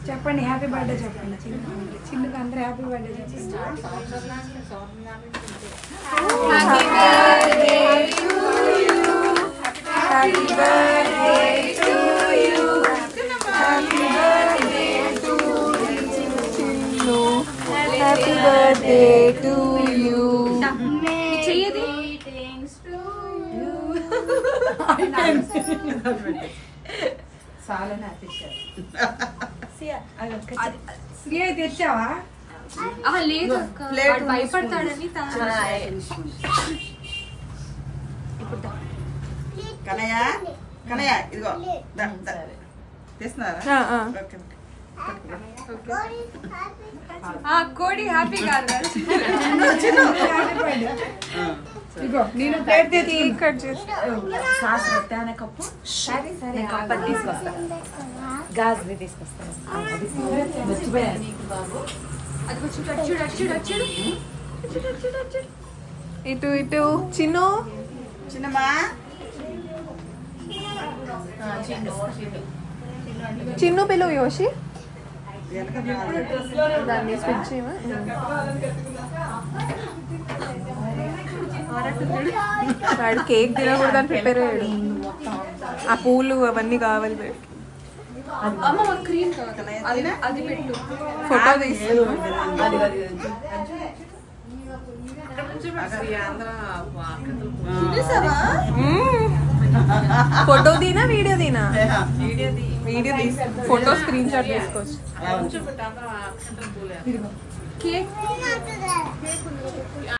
చెప్పండి happy birthday చెప్పండి చిన్న చిన్నకు అందరూ హ్యాపీ బర్త్డే చెప్పండి happy birthday to you happy birthday to Chinnu happy birthday to you చెయ్యది శ్రీ తెచ్చావా ఆహా, లేదు అక్క వాడు భయపడతాడని తా- కనయ్య కనయ్య ఇదిగో దా, దా. తీస్తున్నారా ఓకే ఓకే. ఆ కోడి హ్యాపీ కాదు హ్యాపీ బర్త్డే ఇగో నేను ప్లేట్ తెచ్చి కట్ చేసి సాస్ పెట్టాన కప్పు సరే సరే కప్పు అది తీసుకొస్తా గాజుని తీసుకొస్తాను అది మర్చిపోయాను అది కొంచెం చూడు చూడు అటు చూడు అటు చూడు ఇటు ఇటు చిన్ను చిన్నమ్మా చిన్ను పిలువు యోషి వెనక రావాలి. దాన్ని స్విచ్ చేయమా వాడు కేక్ తినకూడదని ప్రిపేర్ అయ్యాడు ఆ పూలు అవన్నీ కావాలి వీడికి. అమ్మ మాకు క్రీమ్ కావాలి అది అది పెట్టు ఫోటో తీస్తూ ఫోటో తీనా వీడియో తీనా వీడియో తీసి ఫోటో స్క్రీన్ షాట్ తీసుకోవచ్చు అలా ఉంచు. కేక్